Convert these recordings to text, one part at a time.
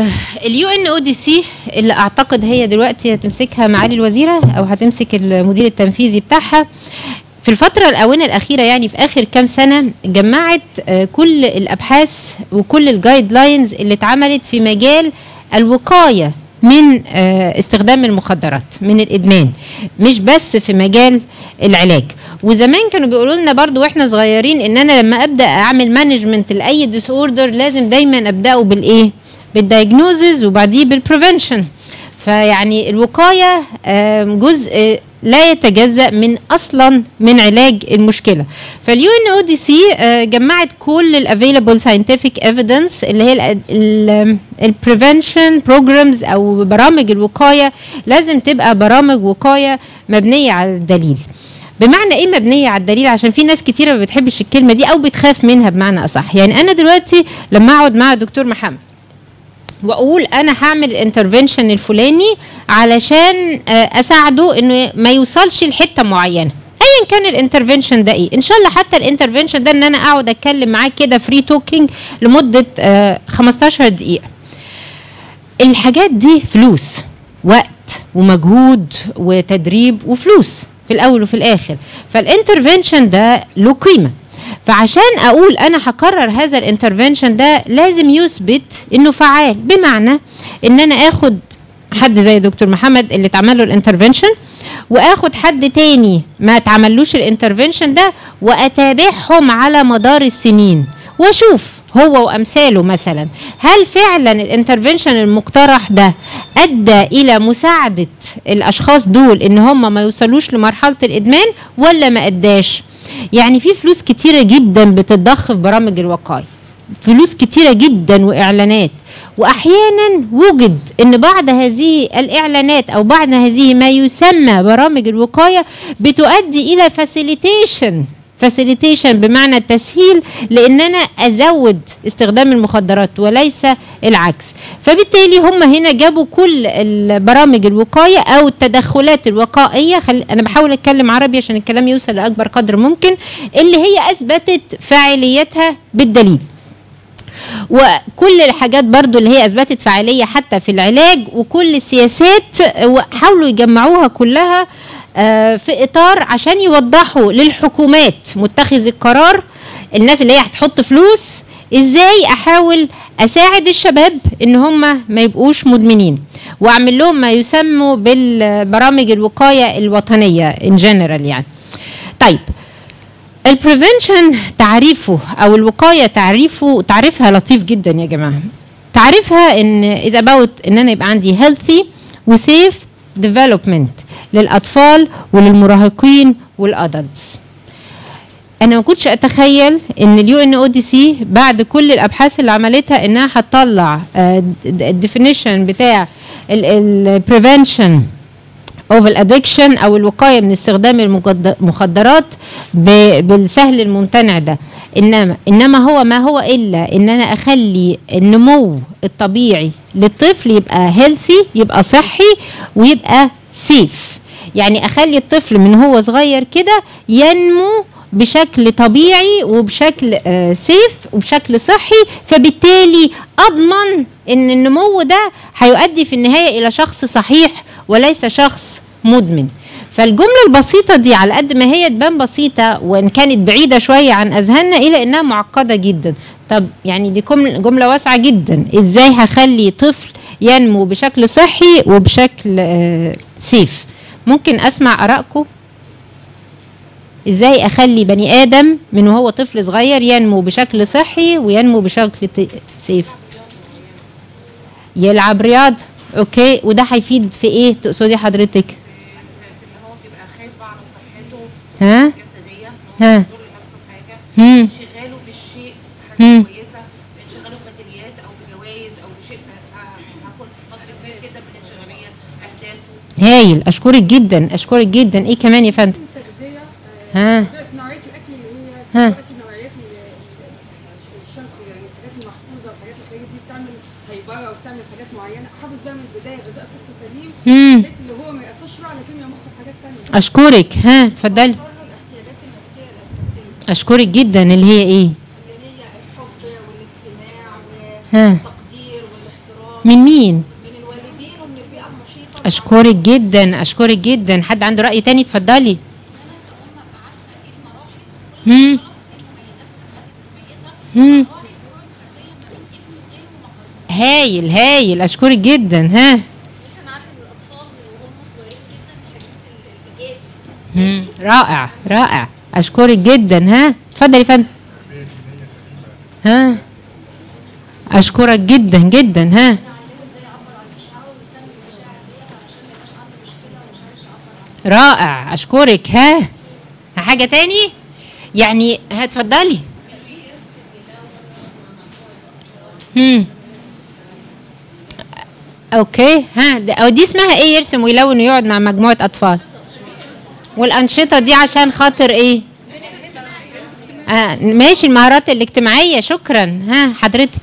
اليو ان او دي سي اللي اعتقد هي دلوقتي هتمسكها معالي الوزيره او هتمسك المدير التنفيذي بتاعها في الفترة الآونة الأخيرة يعني في آخر كام سنة جمعت آه، كل الأبحاث وكل الجايد لاينز اللي اتعملت في مجال الوقاية من آه، استخدام المخدرات من الإدمان مش بس في مجال العلاج وزمان كانوا بيقولوا لنا برضو واحنا صغيرين ان انا لما ابدا اعمل مانجمنت لاي ديس اوردر لازم دايما ابداه بالايه بالدايجنوزز وبعديه بالبريفنشن فيعني الوقايه آم، جزء لا يتجزا من اصلا من علاج المشكله فاليو ان او دي سي جمعت كل الافيلابل ساينتفك ايفيدنس اللي هي البريفنشن بروجرامز او برامج الوقايه لازم تبقى برامج وقايه مبنيه على الدليل بمعنى ايه مبنيه على الدليل عشان في ناس كتيره ما بتحبش الكلمه دي او بتخاف منها بمعنى اصح يعني انا دلوقتي لما اقعد مع دكتور محمد واقول انا هعمل الانترفنشن الفلاني علشان آه، اساعده انه ما يوصلش لحته معينه ايا كان الانترفنشن ده ايه ان شاء الله حتى الانترفنشن ده ان انا اقعد اتكلم معاه كده فري توكينج لمده آه، 15 دقيقه الحاجات دي فلوس وقت ومجهود وتدريب وفلوس في الاول وفي الاخر فالانترفنشن ده له قيمه فعشان اقول انا هكرر هذا الانترفنشن ده لازم يثبت انه فعال بمعنى ان انا اخد حد زي دكتور محمد اللي اتعمل له الانترفنشن واخد حد تاني ما اتعملوش الانترفنشن ده واتابعهم على مدار السنين واشوف هو وامثاله مثلا هل فعلا الانترفنشن المقترح ده ادى الى مساعده الاشخاص دول ان هم ما يوصلوش لمرحله الادمان ولا ما اداش يعني في فلوس كتيره جدا بتتضخ في برامج الوقايه فلوس كتيره جدا واعلانات واحيانا وجد ان بعض هذه الاعلانات او بعض هذه ما يسمى برامج الوقايه بتؤدي الى فاسيليتيشن فاسيليتيشن بمعنى التسهيل لان انا ازود استخدام المخدرات وليس العكس فبالتالي هم هنا جابوا كل البرامج الوقايه او التدخلات الوقائيه خل... انا بحاول اتكلم عربي عشان الكلام يوصل لاكبر قدر ممكن اللي هي اثبتت فاعليتها بالدليل وكل الحاجات برضو اللي هي اثبتت فعاليه حتى في العلاج وكل السياسات وحاولوا يجمعوها كلها آه، في اطار عشان يوضحوا للحكومات متخذ القرار الناس اللي هي هتحط فلوس ازاي احاول اساعد الشباب ان هم ما يبقوش مدمنين واعمل لهم ما يسمى بالبرامج الوقايه الوطنيه ان جنرال يعني طيب البريفنشن تعريفه او الوقايه تعريفه تعريفها لطيف جدا يا جماعه تعريفها ان is about ان انا يبقى عندي healthy وسيف development للاطفال وللمراهقين والادلتس انا ما كنتش اتخيل ان اليو ان او دي سي بعد كل الابحاث اللي عملتها انها هتطلع الديفينيشن بتاع البريفنشن اوف الادكشن او الوقايه من استخدام المجد- المخدرات ب- بالسهل الممتنع ده انما انما هو ما هو الا ان انا اخلي النمو الطبيعي للطفل يبقى هيلثي يبقى صحي ويبقى سيف يعني اخلي الطفل من هو صغير كده ينمو بشكل طبيعي وبشكل آه سيف وبشكل صحي فبالتالي اضمن ان النمو ده هيؤدي في النهايه الى شخص صحيح وليس شخص مدمن فالجملة البسيطة دي على قد ما هي تبان بسيطة وإن كانت بعيدة شوية عن أذهاننا إلى إنها معقدة جدا طب يعني دي جملة جملة واسعة جدا إزاي هخلي طفل ينمو بشكل صحي وبشكل آه سيف ممكن أسمع آرائكم ازاي اخلي بني ادم من وهو طفل صغير ينمو بشكل صحي وينمو بشكل ت- سيف يلعب رياضه اوكي وده هيفيد في ايه تقصدي حضرتك في اللي هو بيبقى خايف بقى على صحته ها الجسديه ها. يضر نفسه بحاجه مم. انشغاله بالشيء مم. حاجه كويسه انشغاله بميداليات او بجوائز او بشيء ف- هاخد قدر كبير جدا من الانشغاليه اهدافه هايل اشكرك جدا اشكرك جدا ايه كمان يا فندم التغذيه ها. آه، تغذية نوعيه الاكل اللي هي ها. دلوقتي نوعيات ال- ال- الشمس يعني الحاجات المحفوظه والحاجات الحاجات دي بتعمل هيبره وبتعمل حاجات معينه حافظ بقى من البدايه غذاء صحي سليم مم. بحيث اللي هو ما ياثرش بقى على كيمياء مخه في حاجات ثانيه اشكرك ها اتفضلي الاحتياجات النفسيه الاساسيه اشكرك جدا اللي هي ايه اللي هي الحب والاستماع ها. والتقدير والاحترام من مين من الوالدين ومن البيئه المحيطه اشكرك جدا اشكرك جدا حد عنده راي تاني اتفضلي هم هم هايل هايل اشكرك جدا ها هم، رائع رائع اشكرك جدا ها اتفضل يا فندم ها اشكرك جدا جدا ها رائع اشكرك ها حاجه تاني يعني هتفضلي هم اوكي ها ده- أو دي اسمها ايه يرسم ويلون ويقعد مع مجموعه اطفال والانشطه دي عشان خاطر ايه آه ماشي المهارات الاجتماعيه شكرا ها حضرتك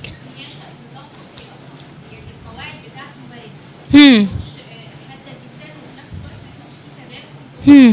هم هم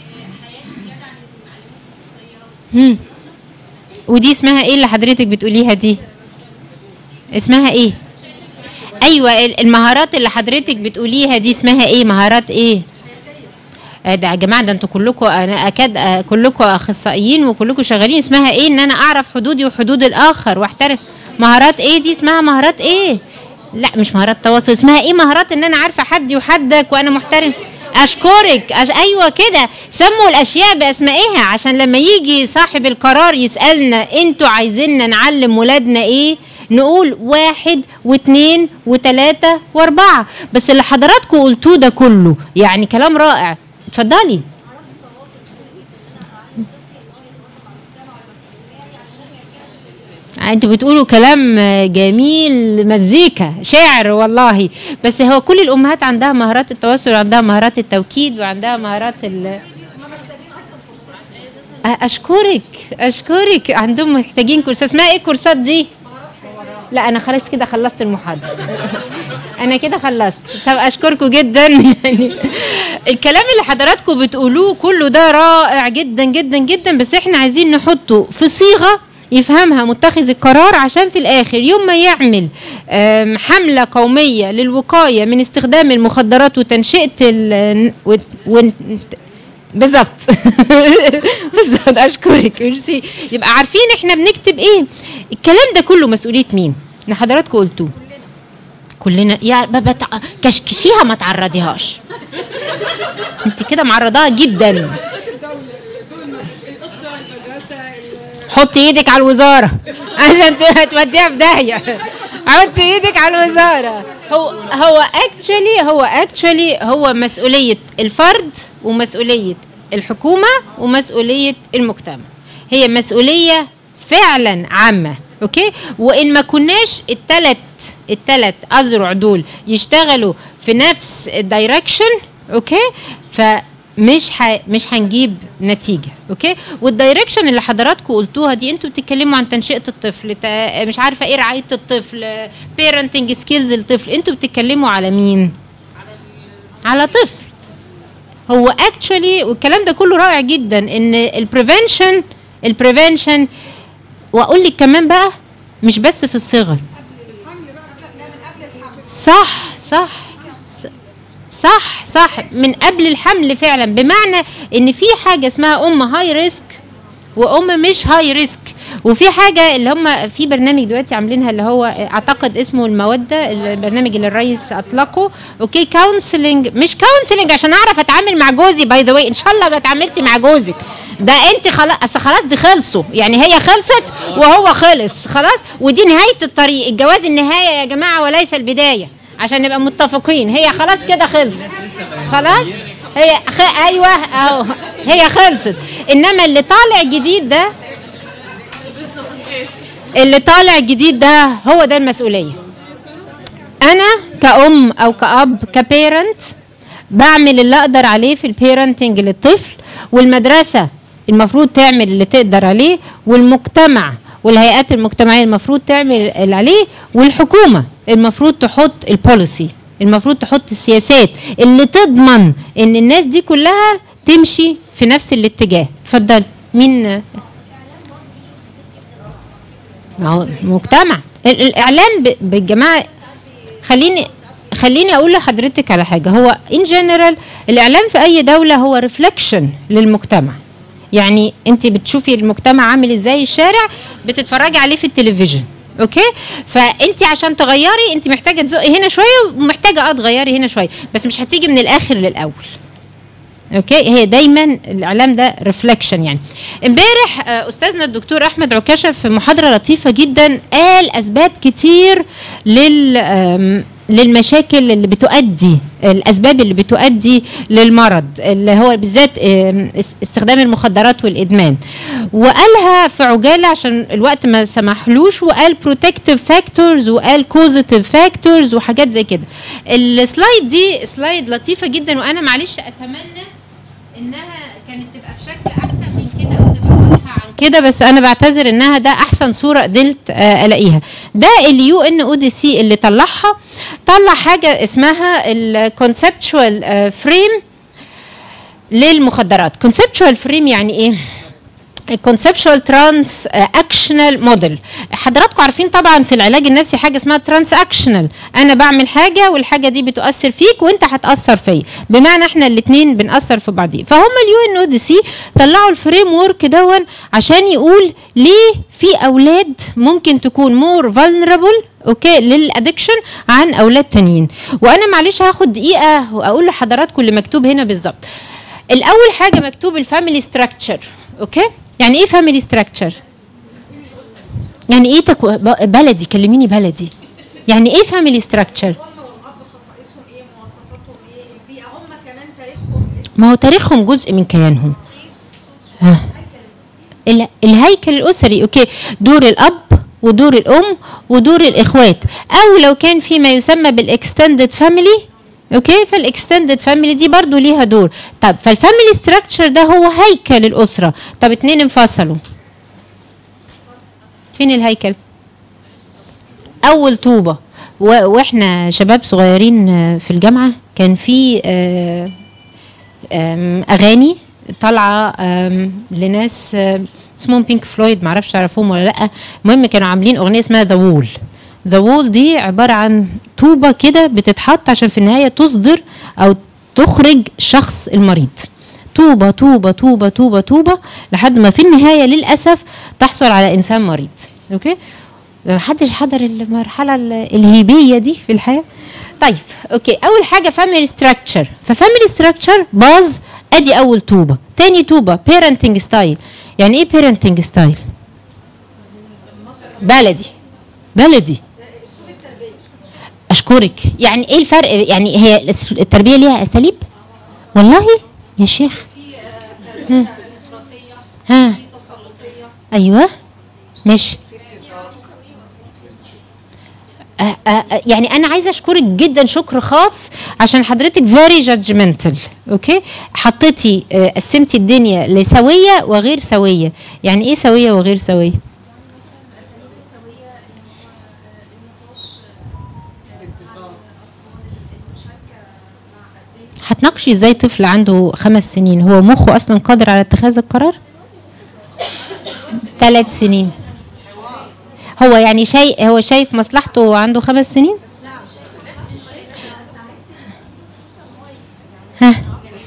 هم ودي اسمها ايه اللي حضرتك بتقوليها دي اسمها ايه ايوه ال- المهارات اللي حضرتك بتقوليها دي اسمها ايه مهارات ايه آه، ده يا جماعه ده انتوا كلكم انا اكاد آه، كلكم اخصائيين وكلكم شغالين اسمها ايه ان انا اعرف حدودي وحدود الاخر واحترم مهارات ايه دي اسمها مهارات ايه لا مش مهارات تواصل اسمها ايه مهارات ان انا عارفه حدي وحدك وانا محترم اشكرك أش... ايوه كده سموا الاشياء باسمائها عشان لما يجي صاحب القرار يسالنا انتوا عايزيننا نعلم ولادنا ايه نقول واحد واثنين وثلاثة واربعة بس اللي حضراتكم قلتوه ده كله يعني كلام رائع اتفضلي انتوا بتقولوا كلام جميل مزيكا شعر والله بس هو كل الامهات عندها مهارات التواصل وعندها مهارات التوكيد وعندها مهارات ال اشكرك اشكرك عندهم محتاجين كورسات اسمها ايه الكورسات دي لا انا خلاص كده خلصت المحاضره انا كده خلصت طب اشكركم جدا يعني الكلام اللي حضراتكم بتقولوه كله ده رائع جدا جدا جدا بس احنا عايزين نحطه في صيغه يفهمها متخذ القرار عشان في الاخر يوم ما يعمل آم، حمله قوميه للوقايه من استخدام المخدرات وتنشئه ال و- و- بالظبط بالظبط اشكرك ميرسي يبقى عارفين احنا بنكتب ايه الكلام ده كله مسؤوليه مين ان حضراتكم قلتوه كلنا يا بابا تع... كشكشيها ما تعرضيهاش انت كده معرضاها جدا الدولة دول الأسرة المدرسة ال- حطي ايدك على الوزاره عشان ت- توديها في داهيه حطي ايدك على الوزاره هو هو اكشولي هو اكشولي هو مسؤوليه الفرد ومسؤوليه الحكومه ومسؤوليه المجتمع هي مسؤوليه فعلا عامه اوكي وان ما كناش الثلاث الثلاث اذرع دول يشتغلوا في نفس الدايركشن اوكي فمش ح... مش هنجيب نتيجه اوكي والدايركشن اللي حضراتكم قلتوها دي انتوا بتتكلموا عن تنشئه الطفل تا... مش عارفه ايه رعايه الطفل بيرنتنج سكيلز الطفل انتوا بتتكلموا على مين على طفل هو اكشولي والكلام ده كله رائع جدا ان البريفنشن البريفنشن واقول لك كمان بقى مش بس في الصغر الحمل بقى لا من قبل الحمل صح صح صح صح من قبل الحمل فعلا بمعنى ان في حاجه اسمها ام هاي ريسك وام مش هاي ريسك وفي حاجه اللي هم في برنامج دلوقتي عاملينها اللي هو اعتقد اسمه الموده البرنامج اللي الرئيس اطلقه اوكي كونسلنج مش كونسلنج عشان اعرف اتعامل مع جوزي باي ذا واي ان شاء الله ما اتعاملتي مع جوزك ده انت خلاص اصل خلاص دي خلصوا يعني هي خلصت وهو خلص خلاص ودي نهايه الطريق الجواز النهايه يا جماعه وليس البدايه عشان نبقى متفقين هي خلاص كده خلصت خلاص هي خ... ايوه اهو هي خلصت انما اللي طالع جديد ده اللي طالع جديد ده هو ده المسؤوليه انا كأم او كأب كبيرنت بعمل اللي اقدر عليه في البيرنتنج للطفل والمدرسه المفروض تعمل اللي تقدر عليه والمجتمع والهيئات المجتمعيه المفروض تعمل اللي عليه والحكومه المفروض تحط البوليسي المفروض تحط السياسات اللي تضمن ان الناس دي كلها تمشي في نفس الاتجاه اتفضل مين ما هو مجتمع ال- الاعلام ب- بالجماعه خليني خليني اقول لحضرتك على حاجه هو ان جنرال الاعلام في اي دوله هو ريفلكشن للمجتمع يعني انت بتشوفي المجتمع عامل ازاي الشارع بتتفرجي عليه في التلفزيون اوكي فانت عشان تغيري انت محتاجه تزقي هنا شويه ومحتاجه اه تغيري هنا شويه بس مش هتيجي من الاخر للاول اوكي هي دايما الاعلام ده ريفلكشن يعني امبارح آه، استاذنا الدكتور احمد عكاشه في محاضره لطيفه جدا قال اسباب كتير لل آم، للمشاكل اللي بتؤدي الاسباب اللي بتؤدي للمرض اللي هو بالذات آم، اس- استخدام المخدرات والادمان وقالها في عجاله عشان الوقت ما سمحلوش وقال بروتكتيف فاكتورز وقال كوزيتيف فاكتورز وحاجات زي كده السلايد دي سلايد لطيفه جدا وانا معلش اتمنى انها كانت تبقى في شكل احسن من كده او تبقى واضحه عن كده بس انا بعتذر انها ده احسن صوره قدرت آه، الاقيها ده اليو ان او دي سي اللي طلعها طلع حاجه اسمها الكونسبتشوال فريم للمخدرات كونسبتشوال فريم يعني ايه الكونسبشوال ترانس اكشنال موديل حضراتكم عارفين طبعا في العلاج النفسي حاجه اسمها ترانس اكشنال انا بعمل حاجه والحاجه دي بتؤثر فيك وانت هتاثر فيا بمعنى احنا الاثنين بنأثر في بعضيه فهم اليو ان او دي سي طلعوا الفريم ورك دون عشان يقول ليه في اولاد ممكن تكون مور فولنربل اوكي للادكشن عن اولاد تانيين وانا معلش هاخد دقيقه واقول لحضراتكم اللي مكتوب هنا بالظبط الاول حاجه مكتوب الفاميلي ستراكشر اوكي يعني ايه فاميلي ستراكشر يعني ايه تكو... ب- بلدي كلميني بلدي يعني ايه فاميلي ستراكشر الام والاب خصائصهم ايه مواصفاتهم ايه البيئه هم كمان تاريخهم اسم ما هو تاريخهم جزء من كيانهم ها. ال- الهيكل الاسري اوكي دور الاب ودور الام ودور الاخوات او لو كان في ما يسمى بالاكستندد فاميلي اوكي فالاكستندد فاميلي دي برضو ليها دور طب فالفاميلي ستراكشر ده هو هيكل الاسره طب اتنين انفصلوا فين الهيكل اول طوبه و- واحنا شباب صغيرين آه، في الجامعه كان في آه، آم، اغاني طالعه آم، لناس آم، اسمهم بينك فلويد معرفش تعرفوهم ولا لا المهم كانوا عاملين اغنيه اسمها ذا وول ذا وول دي عباره عن طوبه كده بتتحط عشان في النهايه تصدر او تخرج شخص المريض طوبه طوبه طوبه طوبه طوبه لحد ما في النهايه للاسف تحصل على انسان مريض اوكي ما حدش حضر المرحله ال- الهيبيه دي في الحياه طيب اوكي اول حاجه فاميلي ستراكشر ففاميلي ستراكشر باظ ادي اول طوبه تاني طوبه بيرنتنج ستايل يعني ايه بيرنتنج ستايل بلدي بلدي اشكرك يعني ايه الفرق يعني هي الس- التربيه ليها اساليب والله يا شيخ ها, ها. ايوه ماشي آه، آه، آه، يعني انا عايزه اشكرك جدا شكر خاص عشان حضرتك فيري جادجمنتال اوكي حطيتي آه، قسمتي الدنيا لسويه وغير سويه يعني ايه سويه وغير سويه هتناقشي ازاي طفل عنده خمس سنين هو مخه اصلا قادر على اتخاذ القرار ثلاث سنين هو يعني شيء هو شايف مصلحته وهو عنده خمس سنين ها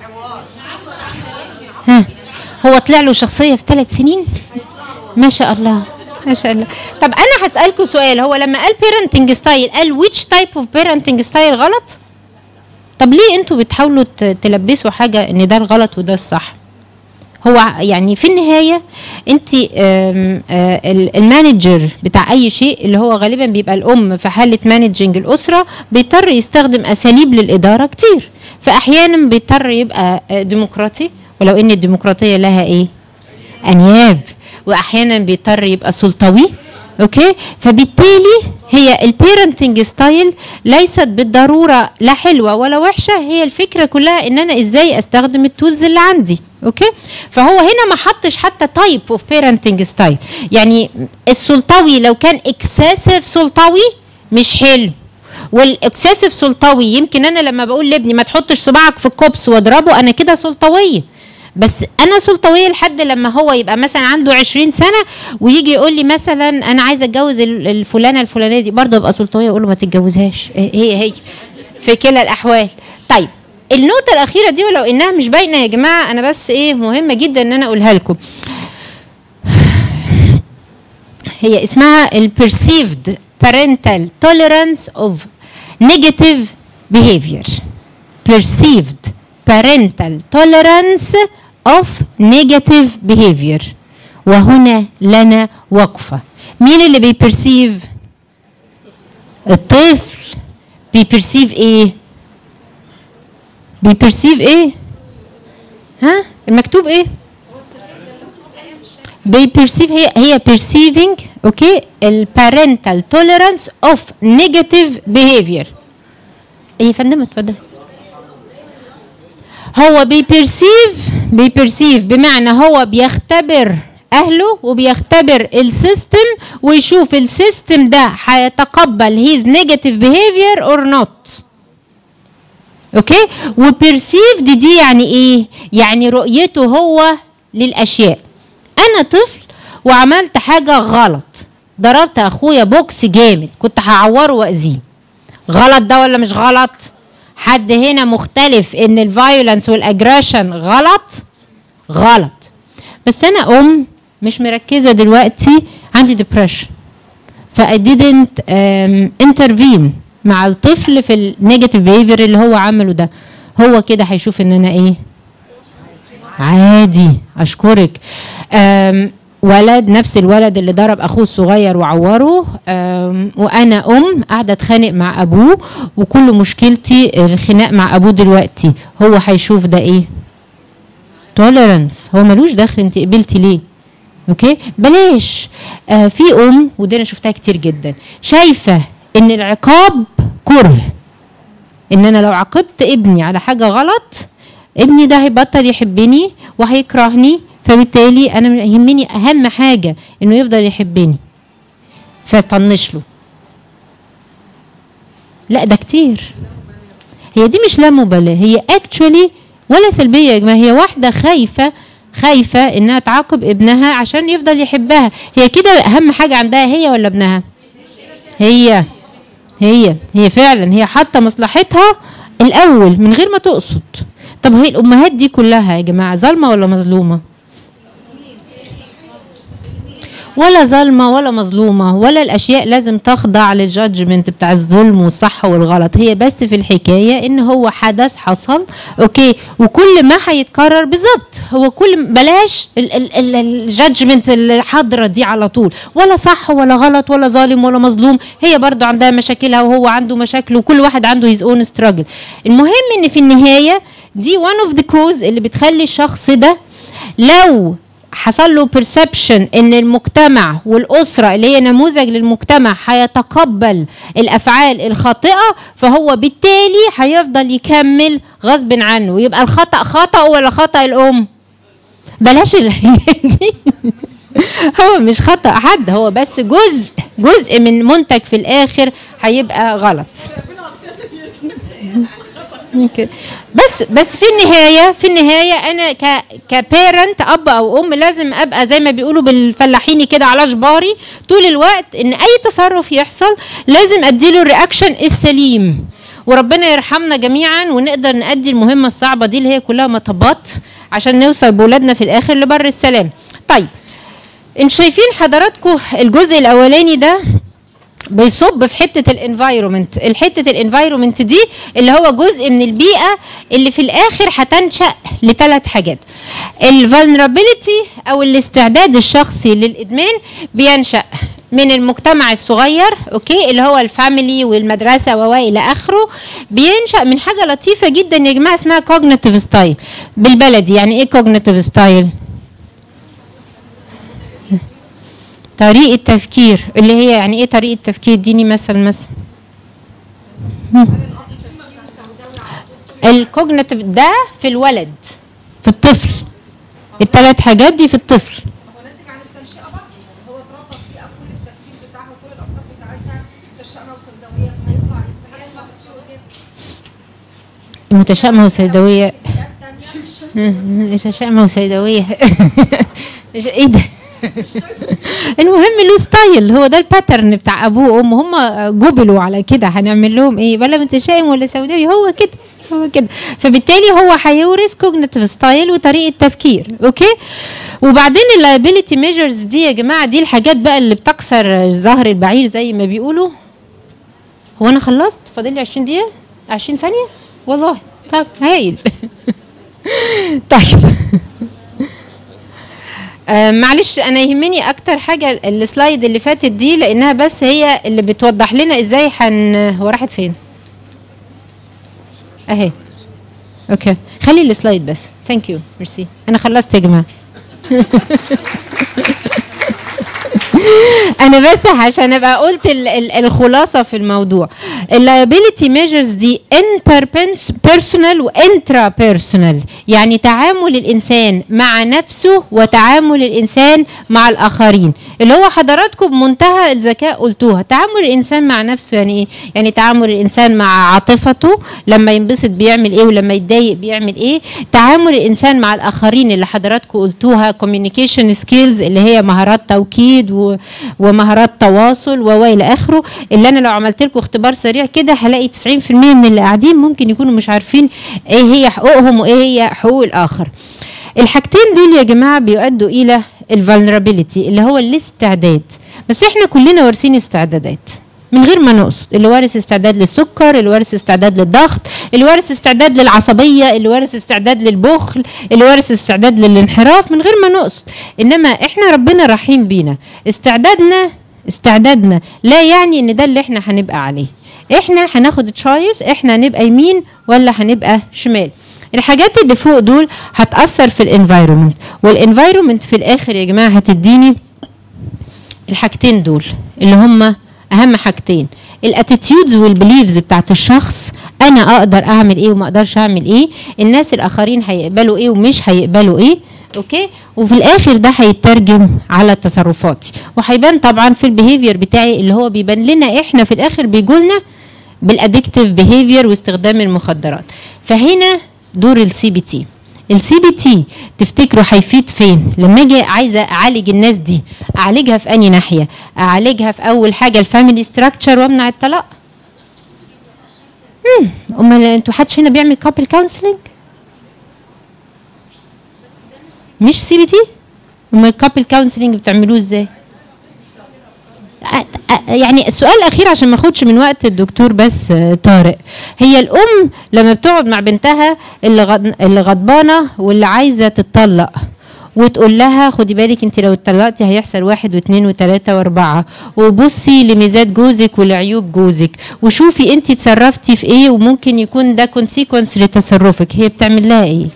ها هو طلع له شخصيه في ثلاث سنين ما شاء الله ما شاء الله طب انا هسالكوا سؤال هو لما قال بيرنتنج ستايل قال which type of parenting style غلط طب ليه انتوا بتحاولوا ت- تلبسوا حاجه ان ده الغلط وده الصح هو ع- يعني في النهايه انت آم، آه، ال- المانجر بتاع اي شيء اللي هو غالبا بيبقى الام في حاله مانجنج الاسره بيضطر يستخدم اساليب للاداره كتير فاحيانا بيضطر يبقى آه، ديمقراطي ولو ان الديمقراطيه لها ايه انياب واحيانا بيضطر يبقى سلطوي اوكي فبالتالي هي البيرنتنج ستايل ليست بالضروره لا حلوه ولا وحشه هي الفكره كلها ان انا ازاي استخدم التولز اللي عندي اوكي فهو هنا ما حطش حتى تايب اوف بيرنتنج ستايل يعني السلطوي لو كان اكسسيف سلطوي مش حلو والاكسسيف سلطوي يمكن انا لما بقول لابني ما تحطش صباعك في الكوبس واضربه انا كده سلطويه بس انا سلطويه لحد لما هو يبقى مثلا عنده 20 سنه ويجي يقول لي مثلا انا عايزه اتجوز ال- الفلانه الفلانيه دي برضه ابقى سلطويه اقول له ما تتجوزهاش هي هي في كلا الاحوال طيب النقطه الاخيره دي ولو انها مش باينه يا جماعه انا بس ايه مهمه جدا ان انا اقولها لكم هي اسمها ال perceived parental tolerance of negative behavior perceived parental tolerance of negative behavior وهنا لنا وقفة مين اللي بيبرسيف الطفل بيبرسيف ايه بيبرسيف ايه ها المكتوب ايه بيبرسيف هي هي perceiving اوكي ال parental tolerance of negative behavior ايه يا فندم اتفضل هو بيبرسيف بيبرسيف بمعنى هو بيختبر اهله وبيختبر السيستم ويشوف السيستم ده هيتقبل his negative behavior or not اوكي وبرسيف دي دي يعني ايه يعني رؤيته هو للاشياء انا طفل وعملت حاجه غلط ضربت اخويا بوكس جامد كنت هعوره واذيه غلط ده ولا مش غلط حد هنا مختلف ان الفايولنس والاجريشن غلط غلط بس انا ام مش مركزه دلوقتي عندي ديبريشن ف I didn't um, intervene مع الطفل في النيجاتيف behavior اللي هو عمله ده هو كده هيشوف ان انا ايه عادي اشكرك أم ولد نفس الولد اللي ضرب اخوه الصغير وعوره أم وانا ام قاعده اتخانق مع ابوه وكل مشكلتي الخناق مع ابوه دلوقتي هو هيشوف ده ايه توليرانس هو ملوش دخل انت قبلتي ليه اوكي بلاش آه في ام ودي انا شفتها كتير جدا شايفه ان العقاب كره ان انا لو عاقبت ابني على حاجه غلط ابني ده هيبطل يحبني وهيكرهني فبالتالي انا يهمني اهم حاجه انه يفضل يحبني فطنش له لا ده كتير هي دي مش لا مبالاه هي اكشولي ولا سلبيه يا جماعه هي واحده خايفه خايفه انها تعاقب ابنها عشان يفضل يحبها هي كده اهم حاجه عندها هي ولا ابنها هي هي هي فعلا هي حاطه مصلحتها الاول من غير ما تقصد طب هي الامهات دي كلها يا جماعه ظالمه ولا مظلومه ولا ظالمه ولا مظلومه ولا الاشياء لازم تخضع للجادجمنت بتاع الظلم والصح والغلط هي بس في الحكايه ان هو حدث حصل اوكي وكل ما هيتكرر بالظبط هو كل بلاش الجادجمنت الحاضره دي على طول ولا صح ولا غلط ولا ظالم ولا مظلوم هي برضو عندها مشاكلها وهو عنده مشاكله وكل واحد عنده هيز اون ستراجل المهم ان في النهايه دي وان اوف ذا كوز اللي بتخلي الشخص ده لو حصل له بيرسبشن ان المجتمع والاسره اللي هي نموذج للمجتمع هيتقبل الافعال الخاطئه فهو بالتالي هيفضل يكمل غصب عنه يبقى الخطا خطا ولا خطا الام بلاش الحاجات دي هو مش خطا حد هو بس جزء جزء من منتج في الاخر هيبقى غلط ممكن بس بس في النهايه في النهايه انا ك كبيرنت اب او ام لازم ابقى زي ما بيقولوا بالفلاحيني كده على جباري طول الوقت ان اي تصرف يحصل لازم اديله الرياكشن السليم وربنا يرحمنا جميعا ونقدر نأدي المهمه الصعبه دي اللي هي كلها مطبات عشان نوصل بولادنا في الاخر لبر السلام طيب انتوا شايفين حضراتكم الجزء الاولاني ده بيصب في حته الانفايرومنت الحته الانفايرومنت دي اللي هو جزء من البيئه اللي في الاخر هتنشا لثلاث حاجات الفولنربيليتي او الاستعداد الشخصي للادمان بينشا من المجتمع الصغير اوكي اللي هو الفاميلي والمدرسه والى اخره بينشا من حاجه لطيفه جدا يا جماعه اسمها كوجنيتيف ستايل بالبلدي يعني ايه كوجنيتيف ستايل طريقة تفكير اللي هي يعني ايه طريقة تفكير اديني مثل مثلا الكوجنيتيف ده في الولد في الطفل الثلاث حاجات دي في الطفل هو ناتج عن التنشئه برضه هو اتربط بيئه كل التفكير بتاعها وكل الافكار بتاعتها تشائمه وسوداويه فهيطلع استحاله يطلع تفكيره كده متشائمة وسوداوية شمة وسوداوية ايه ده المهم له ستايل هو ده الباترن بتاع ابوه وامه هم جبلوا على كده هنعمل لهم ايه بلا متشائم ولا سوداوي هو كده هو كده فبالتالي هو هيورث كوجنيتيف ستايل وطريقه تفكير اوكي وبعدين اللايبيليتي ميجرز دي يا جماعه دي الحاجات بقى اللي بتكسر ظهر البعير زي ما بيقولوا هو انا خلصت فاضل لي 20 دقيقه 20 ثانيه والله طب هايل طيب آه معلش انا يهمني اكتر حاجه السلايد اللي فاتت دي لانها بس هي اللي بتوضح لنا ازاي هن هو راحت فين اهي اوكي خلي السلايد بس ثانك يو ميرسي انا خلصت يا جماعه انا بس عشان ابقى قلت ال ال الخلاصه في الموضوع اللايبيليتي ميجرز دي انتر بيرسونال وانترا بيرسونال يعني تعامل الانسان مع نفسه وتعامل الانسان مع الاخرين اللي هو حضراتكم بمنتهى الذكاء قلتوها تعامل الانسان مع نفسه يعني ايه يعني تعامل الانسان مع عاطفته لما ينبسط بيعمل ايه ولما يتضايق بيعمل ايه تعامل الانسان مع الاخرين اللي حضراتكم قلتوها communication سكيلز اللي هي مهارات توكيد و ومهارات تواصل والى اخره اللي انا لو عملت لكم اختبار سريع كده هلاقي 90% من اللي قاعدين ممكن يكونوا مش عارفين ايه هي حقوقهم وايه هي حقوق الاخر الحاجتين دول يا جماعه بيؤدوا الى الفولنربيليتي اللي هو الاستعداد بس احنا كلنا وارثين استعدادات من غير ما نقصد اللي وارث استعداد للسكر اللي وارث استعداد للضغط اللي وارث استعداد للعصبيه اللي وارث استعداد للبخل اللي وارث استعداد للانحراف من غير ما نقصد انما احنا ربنا رحيم بينا استعدادنا استعدادنا لا يعني ان ده اللي احنا هنبقى عليه احنا هناخد تشايس احنا هنبقى يمين ولا هنبقى شمال الحاجات اللي فوق دول هتاثر في الانفايرمنت والانفايرمنت في الاخر يا جماعه هتديني الحاجتين دول اللي هم اهم حاجتين الاتيتيودز والبليفز بتاعت الشخص انا اقدر اعمل ايه وما اقدرش اعمل ايه الناس الاخرين هيقبلوا ايه ومش هيقبلوا ايه اوكي وفي الاخر ده هيترجم على تصرفاتي وهيبان طبعا في البيهيفير بتاعي اللي هو بيبان لنا احنا في الاخر بيجولنا بالادكتيف بيهيفير واستخدام المخدرات فهنا دور السي بي تي السي بي تي تفتكروا هيفيد فين لما اجي عايزه اعالج الناس دي اعالجها في انهي ناحيه اعالجها في اول حاجه الفاميلي ستراكشر وامنع الطلاق امم امال انتوا حدش هنا بيعمل كابل كونسلنج مش سي بي تي امال الكابل كونسلنج بتعملوه ازاي يعني السؤال الاخير عشان ما اخدش من وقت الدكتور بس طارق هي الام لما بتقعد مع بنتها اللي اللي غضبانه واللي عايزه تتطلق وتقول لها خدي بالك انت لو اتطلقتي هيحصل واحد واثنين وثلاثه واربعه وبصي لميزات جوزك ولعيوب جوزك وشوفي انت اتصرفتي في ايه وممكن يكون ده كونسيكونس لتصرفك هي بتعمل لها ايه؟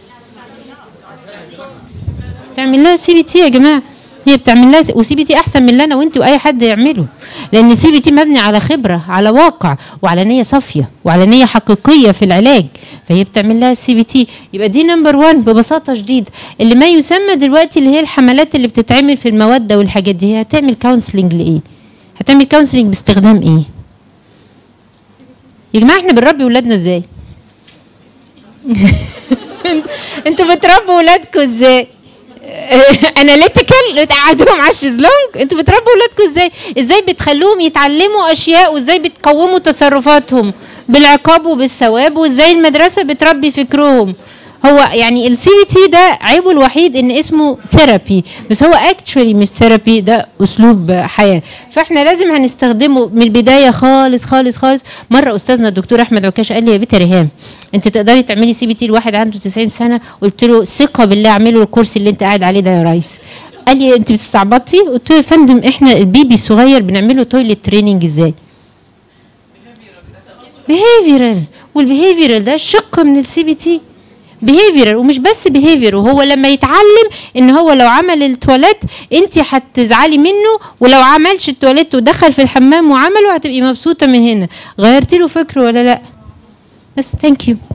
بتعمل لها سي بي تي يا جماعه هي بتعمل لها وسي بي تي احسن من اللي انا وانت واي حد يعمله لان سي بي تي مبني على خبره على واقع وعلى نيه صافيه وعلى نيه حقيقيه في العلاج فهي بتعمل لها السي بي تي يبقى دي نمبر 1 ببساطه شديده اللي ما يسمى دلوقتي اللي هي الحملات اللي بتتعمل في الموده والحاجات دي هي هتعمل كونسلنج لايه؟ هتعمل كونسلنج باستخدام ايه؟ يا جماعه احنا بنربي ولادنا ازاي؟ انتوا بتربوا ولادكم ازاي؟ اناليتيكال تقعدوهم على الشезлونج انتوا بتربوا ولادكم ازاي ازاي بتخلوهم يتعلموا اشياء وازاي بتقوموا تصرفاتهم بالعقاب وبالثواب وازاي المدرسه بتربي فكرهم هو يعني السي تي ده عيبه الوحيد ان اسمه ثيرابي بس هو اكشولي مش ثيرابي ده اسلوب حياه فاحنا لازم هنستخدمه من البدايه خالص خالص خالص مره استاذنا الدكتور احمد عكاشه قال لي يا بنت ريهام انت تقدري تعملي سي بي تي لواحد عنده 90 سنه قلت له ثقه بالله اعمله الكرسي اللي انت قاعد عليه ده يا ريس قال لي انت بتستعبطي قلت له يا فندم احنا البيبي الصغير بنعمله تويلت تريننج ازاي بيهيفيرال والبيهيفيرال ده شق من السي بي تي بيهيفيرال ومش بس بيهيفير وهو لما يتعلم ان هو لو عمل التواليت انت هتزعلي منه ولو عملش التواليت ودخل في الحمام وعمله هتبقي مبسوطه من هنا غيرتي له فكره ولا لا بس ثانك يو